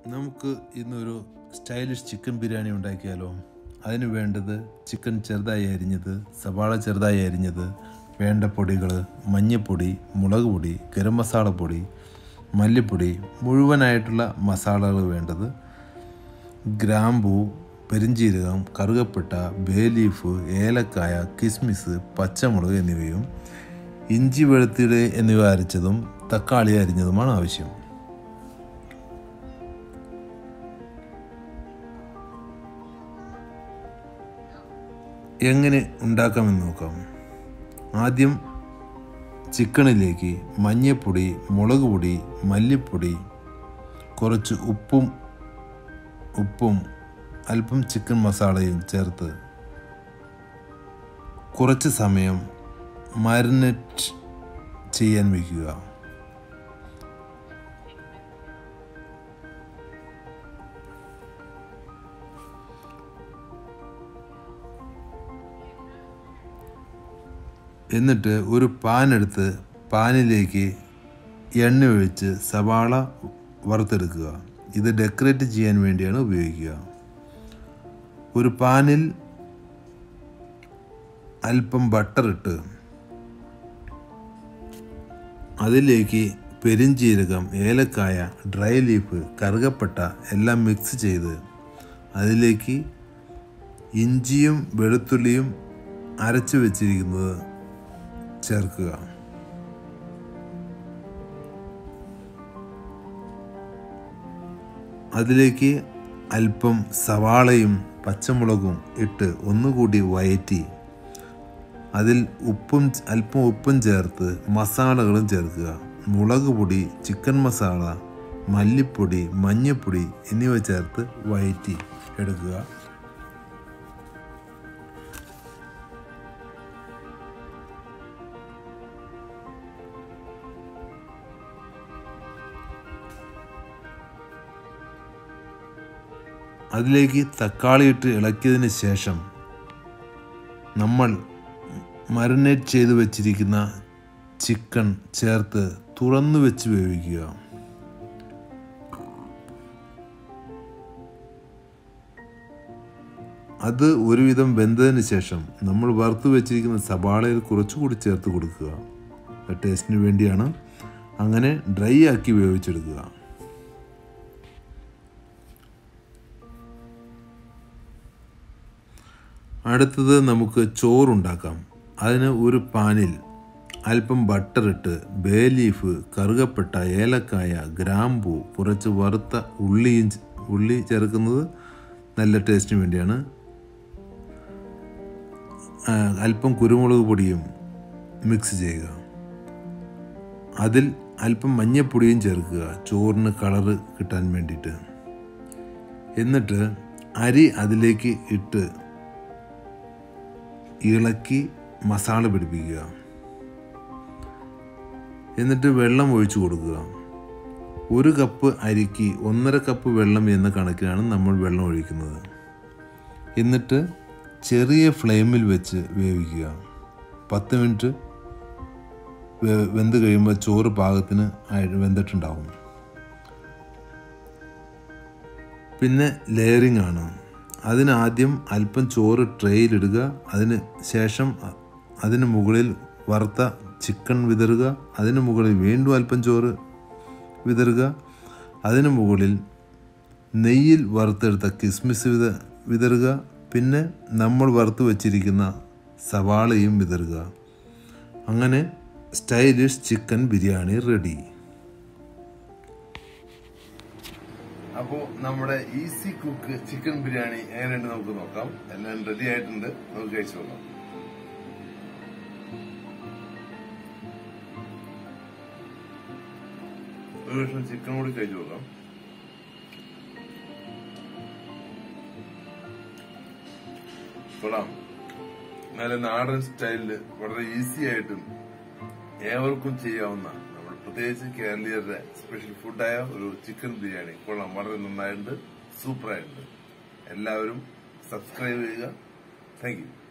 നമുക്ക് ഇന്നൊരു stylish chicken biryani ഉണ്ടാക്കിയാലോ അതിന് വേണ്ടത് ചിക്കൻ ചെറുതായി അരിഞ്ഞത് സവാള ചെറുതായി അരിഞ്ഞത് വേണ്ട പൊടികൾ മഞ്ഞൾപ്പൊടി മുളക് പൊടി ഗരം മസാല പൊടി മല്ലിപ്പൊടി മുഴുവനായിട്ടുള്ള മസാലകൾ വേണ്ടത് ഗ്രാമ്പൂ പെരിഞ്ചീരകം കറുകപ്പട്ട ബേ ലീഫ് ഏലക്കായ കിസ്മിസ് പച്ചമുളക് എന്നിവയും ഇഞ്ചി വെളുത്തിട് എന്നിവ അരച്ചതും തക്കാളി അരിഞ്ഞതുമാണ് ആവശ്യം എങ്ങനെ ഉണ്ടാക്കാമെന്ന് നോക്കാം ആദ്യം ചിക്കണിലേക്ക് മഞ്ഞൾപ്പൊടി മുളക് പൊടി മല്ലിപ്പൊടി കുറച്ച് ഉപ്പും ഉപ്പും അല്പം ചിക്കൻ മസാലയും ചേർത്ത് കുറച്ച് സമയം മാരിനേറ്റ് ചെയ്യാൻ വയ്ക്കുക എന്നിട്ട് ഒരു പാൻ എടുത്ത് പാനിലേക്ക് എണ്ണ ഒഴിച്ച് സവാള വറുത്തെടുക്കുക ഇത് ഡെക്കറേറ്റ് ചെയ്യാൻ വേണ്ടിയാണ് ഉപയോഗിക്കുക ഒരു പാനിൽ അല്പം ബട്ടർ ഇട്ട് അതിലേക്ക് പെരിഞ്ചീരകം ഏലക്കായ ഡ്രൈ ലീഫ് കറുകപ്പട്ട എല്ലാം മിക്സ് ചെയ്ത് അതിലേക്ക് ഇഞ്ചിയും വെളുത്തുള്ളിയും അരച്ചു വെച്ചിരിക്കുന്നത് ചേർക്കുക അതിലേക്ക് അല്പം സവാളയും പച്ചമുളകും ഇട്ട് ഒന്നുകൂടി വയറ്റി അതിൽ ഉപ്പും അല്പം ഉപ്പും ചേർത്ത് മസാലകളും ചേർക്കുക മുളക് പൊടി ചിക്കൻ മസാല മല്ലിപ്പൊടി മഞ്ഞൾപ്പൊടി എന്നിവ ചേർത്ത് വയറ്റി എടുക്കുക അതിലേക്ക് തക്കാളി ഇട്ട് ഇളക്കിയതിന് ശേഷം നമ്മൾ മറിനേറ്റ് ചെയ്ത് വെച്ചിരിക്കുന്ന ചിക്കൻ ചേർത്ത് തുറന്നു വെച്ച് വേവിക്കുക അത് ഒരുവിധം വെന്തതിന് ശേഷം നമ്മൾ വറുത്ത് വെച്ചിരിക്കുന്ന സവാളയിൽ കുറച്ചുകൂടി ചേർത്ത് കൊടുക്കുക ടേസ്റ്റിന് വേണ്ടിയാണ് അങ്ങനെ ഡ്രൈ ആക്കി വേവിച്ചെടുക്കുക അടുത്തത് നമുക്ക് ചോറുണ്ടാക്കാം അതിന് ഒരു പാനിൽ അല്പം ബട്ടർ ഇട്ട് ബേ ലീഫ് കറുകപ്പട്ട ഏലക്കായ ഗ്രാമ്പു കുറച്ച് വറുത്ത ഉള്ളിയും ഉള്ളി ചേർക്കുന്നത് നല്ല ടേസ്റ്റിന് വേണ്ടിയാണ് അല്പം കുരുമുളക് പൊടിയും മിക്സ് ചെയ്യുക അതിൽ അല്പം മഞ്ഞപ്പൊടിയും ചേർക്കുക ചോറിന് കളറ് കിട്ടാൻ വേണ്ടിയിട്ട് എന്നിട്ട് അരി അതിലേക്ക് ഇട്ട് ഇളക്കി മസാല പിടിപ്പിക്കുക എന്നിട്ട് വെള്ളം ഒഴിച്ചു കൊടുക്കുക ഒരു കപ്പ് അരിക്ക് ഒന്നര കപ്പ് വെള്ളം എന്ന കണക്കിനാണ് നമ്മൾ വെള്ളം ഒഴിക്കുന്നത് എന്നിട്ട് ചെറിയ ഫ്ലെയിമിൽ വെച്ച് വേവിക്കുക പത്ത് മിനിറ്റ് വെന്ത് കഴിയുമ്പോൾ ചോറ് പാകത്തിന് വെന്തിട്ടുണ്ടാവും പിന്നെ ലെയറിംഗ് ആണ് അതിനാദ്യം അല്പം ചോറ് ട്രേയിലിടുക അതിന് ശേഷം അതിന് മുകളിൽ വറുത്ത ചിക്കൻ വിതറുക അതിന് മുകളിൽ വീണ്ടും അല്പം ചോറ് വിതറുക അതിന് മുകളിൽ നെയ്യിൽ വറുത്തെടുത്ത കിസ്മിസ് വിത വിതറുക പിന്നെ നമ്മൾ വറുത്ത് വച്ചിരിക്കുന്ന സവാളയും വിതറുക അങ്ങനെ സ്റ്റൈലിഷ് ചിക്കൻ ബിരിയാണി റെഡി അപ്പോൾ നമ്മുടെ ഈസി കുക്ക് ചിക്കൻ ബിരിയാണി എങ്ങനെയുണ്ട് നമുക്ക് നോക്കാം എല്ലാം റെഡി ആയിട്ടുണ്ട് നമുക്ക് കഴിച്ചു നോക്കാം ഒരു കഷ്ണം ചിക്കൻ കൂടി കഴിച്ചു നോക്കാം കൊള്ളാം നല്ല നാടൻ സ്റ്റൈലില് വളരെ ഈസി ആയിട്ടും ഏവർക്കും ചെയ്യാവുന്ന നമ്മൾ പ്രത്യേകിച്ച് കേരളീയരുടെ സ്പെഷ്യൽ ഫുഡായ ഒരു ചിക്കൻ ബിരിയാണി കൊള്ളാം വളരെ നന്നായിട്ടുണ്ട് സൂപ്പറായിട്ടുണ്ട് എല്ലാവരും സബ്സ്ക്രൈബ് ചെയ്യുക താങ്ക് യു